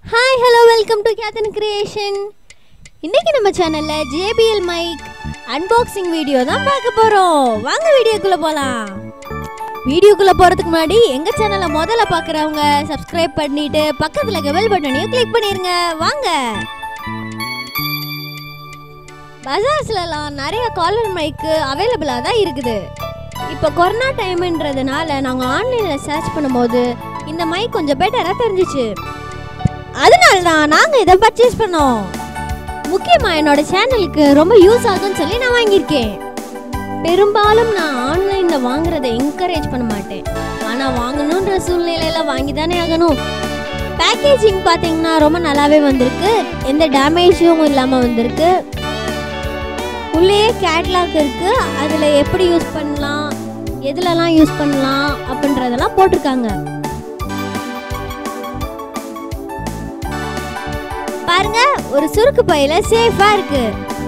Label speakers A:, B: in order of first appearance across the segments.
A: hi hello welcome to Kethan creation இன்னைக்கு நம்ம சேனல்ல JBL மைக் அன்பாக்சிங் வீடியோ தான் பார்க்க போறோம் வாங்க வீடியோக்குள்ள போலாம் வீடியோக்குள்ள போறதுக்கு முன்னாடி எங்க சேனலை முதல்ல பார்க்குறவங்க சப்ஸ்கிரைப் பண்ணிட்டு பக்கத்துல பெல் பட்டனையும் கிளிக் பண்ணிருங்க வாங்க பஜாஜ்லலாம் நிறைய காலர் மைக்கு அவைலபிளாக தான் இருக்குது இப்போ கொரோனா டைம்ன்றதுனால நாங்கள் ஆன்லைனில் சர்ச் பண்ணும்போது இந்த மைக் கொஞ்சம் பெட்டராக தெரிஞ்சிச்சு அதனால தான் நாங்கள் இதை பர்ச்சேஸ் பண்ணோம் முக்கியமாக என்னோட சேனலுக்கு ரொம்ப யூஸ் ஆகும்னு சொல்லி நான் வாங்கியிருக்கேன் பெரும்பாலும் நான் ஆன்லைனில் வாங்குறதை என்கரேஜ் பண்ண மாட்டேன் ஆனால் வாங்கணுன்ற சூழ்நிலையில வாங்கி தானே ஆகணும் பேக்கேஜிங் பார்த்தீங்கன்னா ரொம்ப நல்லாவே வந்திருக்கு எந்த டேமேஜும் இல்லாமல் வந்திருக்கு உள்ளேயே கேட்லாக் இருக்கு அதில் எப்படி யூஸ் பண்ணலாம் எதுலலாம் யூஸ் பண்ணலாம் அப்படின்றதெல்லாம் போட்டிருக்காங்க பாருங்க ஒரு சுருக்கு பையில சேஃபா இருக்கு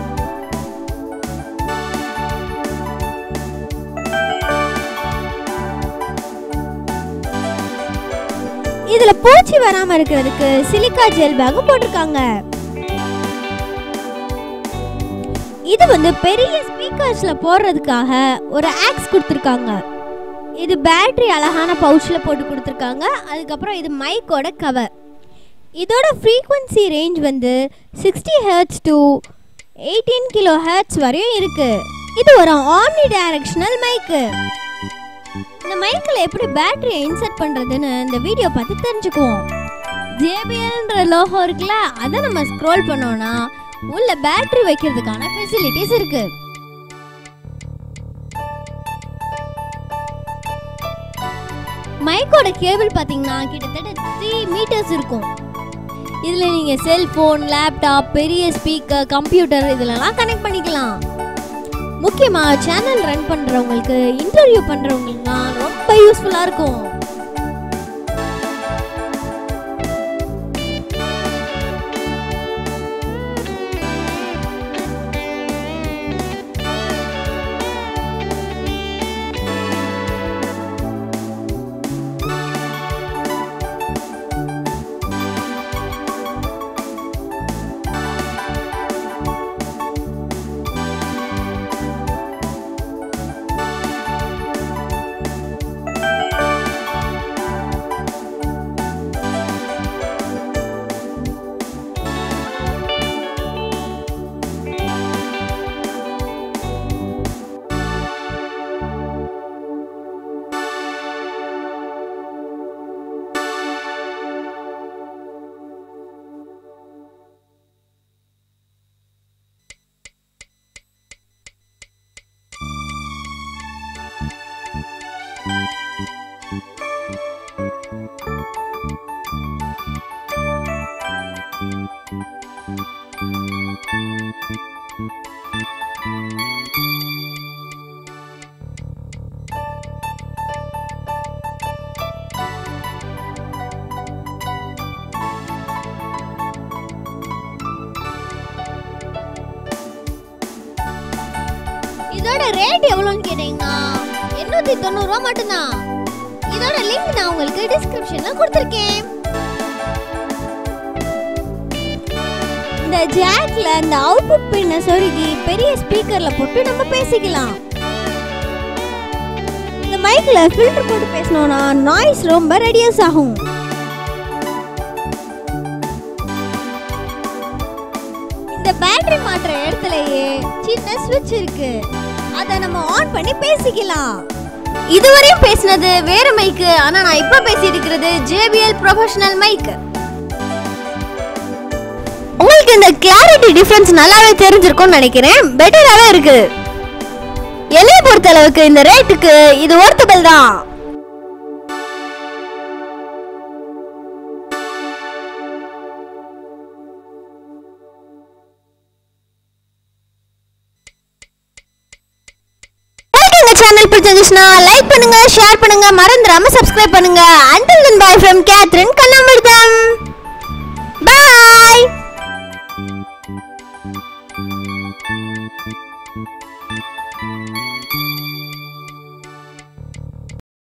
A: இதுல பூச்சி வராம இருக்கிறதுக்கு சிலிக்கா ஜெல் பேக் போட்டிருக்காங்க இது வந்து பெரிய ஸ்பீக்கர்ஸ்ல போடுறதுக்காக ஒரு ஆக்ஸ் கொடுத்துருக்காங்க இது பேட்டரி அழகான பவுச்சில் போட்டு கொடுத்துருக்காங்க அதுக்கப்புறம் இது மைக்கோட கவர் இதோட ஃப்ரீக்வன்சி ரேஞ்ச் வந்து sixty hertz to eighteen kilo hertz வரையும் இருக்கு இது ஒரு ஆம்னி டைரக்ஷனல் மைக்கு இந்த மைக்கில் எப்படி பேட்டரியை இன்சர்ட் பண்ணுறதுன்னு இந்த வீடியோ பார்த்து தெரிஞ்சுக்குவோம் ஜேபிஎல்ன்ற லோகோ இருக்குல்ல அதை நம்ம ஸ்க்ரோல் பண்ணோம்னா உள்ள பேட்டரி வைக்கிறதுக்கான ஃபெசிலிட்டிஸ் இருக்கு மைக்கோட கேபிள் பார்த்தீங்கன்னா கிட்டத்தட்ட த்ரீ மீட்டர்ஸ் இருக்கும் இதில் நீங்கள் செல்ஃபோன் லேப்டாப் பெரிய ஸ்பீக்கர் கம்ப்யூட்டர் இதிலலாம் கனெக்ட் பண்ணிக்கலாம் முக்கியமாக சேனல் ரன் பண்ணுறவங்களுக்கு இன்டர்வியூ பண்ணுறவங்களுக்குலாம் ரொம்ப யூஸ்ஃபுல்லாக இருக்கும் இதோட ரேட் எவ்வளோன்னு கேட்டீங்கன்னா எண்ணூத்தி தொண்ணூறு ரூபா மட்டும்தான் இதோட லிங்க் நான் உங்களுக்கு டிஸ்கிரிப்ஷன்ல கொடுத்துருக்கேன் இந்த ஜாக்ல இந்த அவுட்புட் பின்ன சொருகி பெரிய ஸ்பீக்கர்ல போட்டு நம்ம பேசிக்கலாம் இந்த மைக்ல ஃபில்டர் போட்டு பேசணும்னா நாய்ஸ் ரொம்ப ரெடியூஸ் ஆகும் இந்த பேட்டரி மாற்ற இடத்துலயே சின்ன ஸ்விட்ச் இருக்கு அத நம்ம ஆன் பண்ணி பேசிக்கலாம் இதுவரையும் பேசினது வேற மைக்கு ஆனா நான் இப்ப பேசிட்டு இருக்கிறது JBL ப்ரொஃபஷனல் மைக் உங்களுக்கு இந்த கிளாரிட்டி டிஃபரன்ஸ் நல்லாவே தெரிஞ்சிருக்கும்னு நினைக்கிறேன் பெட்டராவே இருக்கு என்னைய பொறுத்த அளவுக்கு இந்த ரேட்டுக்கு இது ஒர்த்தபிள் தான் உங்களுக்கு இந்த சேனல் பிடிச்சிருந்துச்சுன்னா லைக் பண்ணுங்க ஷேர் பண்ணுங்க மறந்துடாம சப்ஸ்கிரைப் பண்ணுங்க until then bye from Catherine கண்ணாமிர்தம்